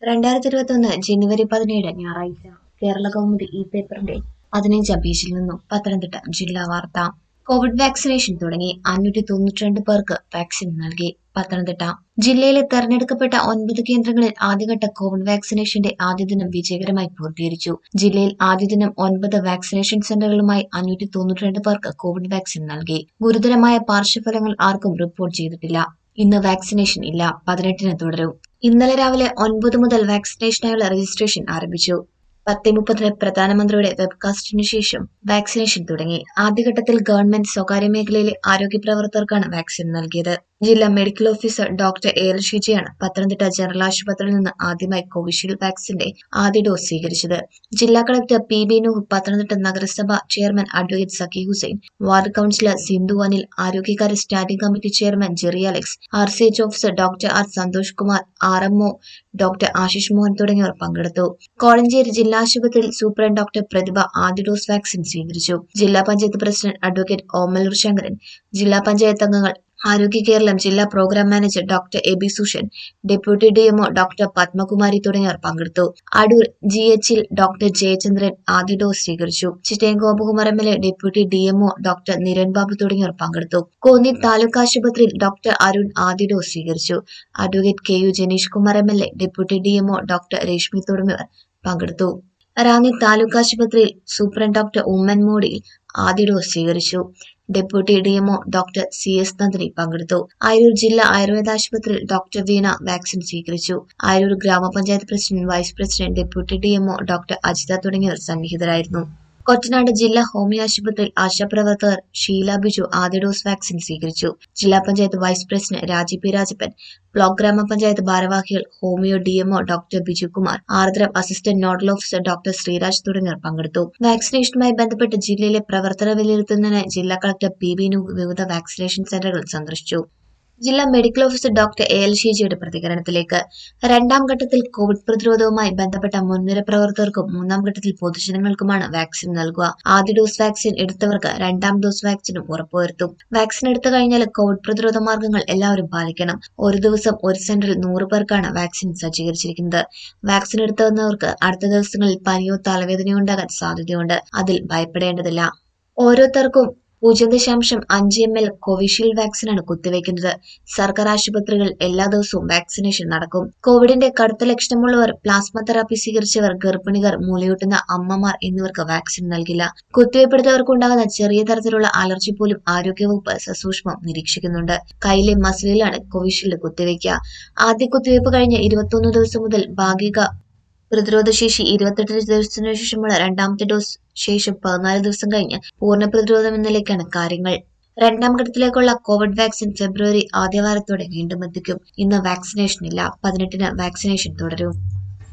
രണ്ടായിരത്തി ഇരുപത്തൊന്ന് ജനുവരി പതിനേഴ് ഞായറാഴ്ച കേരള കൗമുദി ഈ പേപ്പറിന്റെ പതിനഞ്ചാം പേജിൽ നിന്നും പത്തനംതിട്ട ജില്ലാ വാർത്ത കോവിഡ് വാക്സിനേഷൻ തുടങ്ങി അഞ്ഞൂറ്റി തൊണ്ണൂറ്റിരണ്ട് പേർക്ക് വാക്സിൻ നൽകി പത്തനംതിട്ട ജില്ലയിലെ തെരഞ്ഞെടുക്കപ്പെട്ട ഒൻപത് കേന്ദ്രങ്ങളിൽ ആദ്യഘട്ട കോവിഡ് വാക്സിനേഷന്റെ ആദ്യ ദിനം വിജയകരമായി പൂർത്തീകരിച്ചു ജില്ലയിൽ ആദ്യ ദിനം ഒൻപത് വാക്സിനേഷൻ സെന്ററുകളുമായി അഞ്ഞൂറ്റി തൊണ്ണൂറ്റിരണ്ട് പേർക്ക് കോവിഡ് വാക്സിൻ നൽകി ഗുരുതരമായ പാർശ്വഫലങ്ങൾ ആർക്കും റിപ്പോർട്ട് ചെയ്തിട്ടില്ല ഇന്ന് വാക്സിനേഷൻ ഇല്ല പതിനെട്ടിന് തുടരും ഇന്നലെ രാവിലെ ഒൻപത് മുതൽ വാക്സിനേഷനായുള്ള രജിസ്ട്രേഷൻ ആരംഭിച്ചു പത്ത് മുപ്പതിന് പ്രധാനമന്ത്രിയുടെ വെബ്കാസ്റ്റിനു ശേഷം വാക്സിനേഷൻ തുടങ്ങി ആദ്യഘട്ടത്തിൽ ഗവൺമെന്റ് സ്വകാര്യ മേഖലയിലെ ആരോഗ്യ പ്രവർത്തകർക്കാണ് വാക്സിൻ നൽകിയത് ജില്ലാ medical officer doctor A L ഷിജിയാണ് പത്തനംതിട്ട ജനറൽ ആശുപത്രിയിൽ നിന്ന് ആദ്യമായി കോവിഷീൽഡ് വാക്സിന്റെ ആദ്യ ഡോസ് സ്വീകരിച്ചത് ജില്ലാ collector P B Nooh Pathanamthitta നഗരസഭ chairman advocate Sakhi Hussain ward councillor Sindhu Anil ആരോഗ്യകാര്യ standing committee chairman Jerry Alex R C H officer doctor R Santhosh Kumar R M O doctor Ashish Mohan തുടങ്ങിയവർ പങ്കെടുത്തു കോഴഞ്ചേരി ജില്ലാ ആശുപത്രിയിൽ സൂപ്രണ്ട് ഡോക്ടർ പ്രതിഭ ആദ്യ ഡോസ് വാക്സിൻ സ്വീകരിച്ചു ജില്ലാ പഞ്ചായത്ത് പ്രസിഡന്റ് അഡ്വക്കേറ്റ് ഓമലൂർ ശങ്കരൻ ജില്ലാ പഞ്ചായത്ത് അംഗങ്ങൾ ആരോഗ്യ കേരളം ജില്ലാ programme manager doctor A B Sushan deputy D M O doctor Padmakumari തുടങ്ങിയവർ പങ്കെടുത്തു അടൂർ ജി എച്ചിൽ ഡോക്ടർ ജയചന്ദ്രൻ ആദ്യ ഡോസ് സ്വീകരിച്ചു Chittayam Gopakumar M L A deputy D M O doctor Niran Babu തുടങ്ങിയവർ പങ്കെടുത്തു കോന്നി താലൂക്ക് ആശുപത്രിയിൽ ഡോക്ടർ അരുൺ ആദ്യ ഡോസ് സ്വീകരിച്ചു advocate K U Janeesh Kumar M L A deputy D M O doctor Rashmi തുടങ്ങിയവർ പങ്കെടുത്തു റാന്നി താലൂക്ക് ആശുപത്രിയിൽ സൂപ്രണ്ട് ഡോക്ടർ ഉമ്മൻ മോഡിയിൽ ആദ്യ ഡോസ് സ്വീകരിച്ചു deputy D M O doctor C S Nandini പങ്കെടുത്തു ആയൂർ ജില്ലാ ആയുർവേദ ആശുപത്രിയിൽ ഡോക്ടർ വീണ വാക്സിൻ സ്വീകരിച്ചു ആയൂർ ഗ്രാമപഞ്ചായത്ത് president vice president deputy D M O doctor Ajitha തുടങ്ങിയവർ സന്നിഹിതരായിരുന്നു കൊറ്റനാട് ജില്ലാ ഹോമിയോ ആശുപത്രിയിൽ ആശാപ്രവർത്തകർ ഷീല ബിജു ആദ്യ ഡോസ് വാക്സിൻ സ്വീകരിച്ചു ജില്ലാ panchayat vice president Raji P Rajappan block ഗ്രാമപഞ്ചായത്ത് ഭാരവാഹികൾ homeo D M O doctor Biju Kumar Aardram assistant nodal officer doctor Sreeraj തുടങ്ങിയവർ പങ്കെടുത്തു വാക്സിനേഷനുമായി ബന്ധപ്പെട്ട് ജില്ലയിലെ പ്രവർത്തന വിലയിരുത്തുന്നതിന് ജില്ലാ കളക്ടർ പി ബി നൂഹ് വിവിധ വാക്സിനേഷൻ സെന്ററുകൾ സന്ദർശിച്ചു ജില്ലാ medical officer doctor A L ഷീജയുടെ പ്രതികരണത്തിലേക്ക് രണ്ടാം ഘട്ടത്തിൽ കോവിഡ് പ്രതിരോധവുമായി ബന്ധപ്പെട്ട മുൻനിര പ്രവർത്തകർക്കും മൂന്നാം ഘട്ടത്തിൽ പൊതുജനങ്ങൾക്കുമാണ് വാക്സിൻ നൽകുക ആദ്യ ഡോസ് വാക്സിൻ എടുത്തവർക്ക് രണ്ടാം ഡോസ് വാക്സിനും ഉറപ്പുവരുത്തും വാക്സിൻ എടുത്തു കഴിഞ്ഞാൽ കോവിഡ് പ്രതിരോധ മാർഗങ്ങൾ എല്ലാവരും പാലിക്കണം ഒരു ദിവസം ഒരു സെന്ററിൽ നൂറ് പേർക്കാണ് വാക്സിൻ സജ്ജീകരിച്ചിരിക്കുന്നത് വാക്സിൻ എടുത്തുവന്നവർക്ക് അടുത്ത ദിവസങ്ങളിൽ പനിയോ തലവേദനയോ ഉണ്ടാകാൻ സാധ്യതയുണ്ട് അതിൽ ഭയപ്പെടേണ്ടതില്ല ഓരോരുത്തർക്കും പൂജ്യം ദശാംശം അഞ്ച് എം എൽ കോവിഷീൽഡ് വാക്സിനാണ് കുത്തിവയ്ക്കുന്നത് സർക്കാർ ആശുപത്രികൾ എല്ലാ ദിവസവും വാക്സിനേഷൻ നടക്കും കോവിഡിന്റെ കടുത്ത ലക്ഷണമുള്ളവർ പ്ലാസ്മ തെറാപ്പി സ്വീകരിച്ചവർ ഗർഭിണികർ മൂലയൂട്ടുന്ന അമ്മമാർ എന്നിവർക്ക് വാക്സിൻ നൽകില്ല കുത്തിവയ്പ്പെടുത്തവർക്കുണ്ടാകുന്ന ചെറിയ തരത്തിലുള്ള അലർജി പോലും ആരോഗ്യവകുപ്പ് സസൂക്ഷ്മം നിരീക്ഷിക്കുന്നുണ്ട് കയ്യിലെ മസിലിലാണ് കോവിഷീൽഡ് കുത്തിവയ്ക്കുക ആദ്യ കുത്തിവയ്പ് കഴിഞ്ഞ് ഇരുപത്തൊന്ന് ദിവസം മുതൽ ഭാഗിക പ്രതിരോധശേഷി ഇരുപത്തെട്ട് ദിവസത്തിനു ശേഷമുള്ള രണ്ടാമത്തെ ഡോസ് ശേഷം പതിനാല് ദിവസം കഴിഞ്ഞ് പൂർണ്ണ പ്രതിരോധം എന്ന നിലയ്ക്കാണ് കാര്യങ്ങൾ രണ്ടാം ഘട്ടത്തിലേക്കുള്ള കോവിഡ് വാക്സിൻ ഫെബ്രുവരി ആദ്യവാരത്തോടെ വീണ്ടും എത്തിക്കും ഇന്ന് വാക്സിനേഷൻ ഇല്ല പതിനെട്ടിന് വാക്സിനേഷൻ തുടരും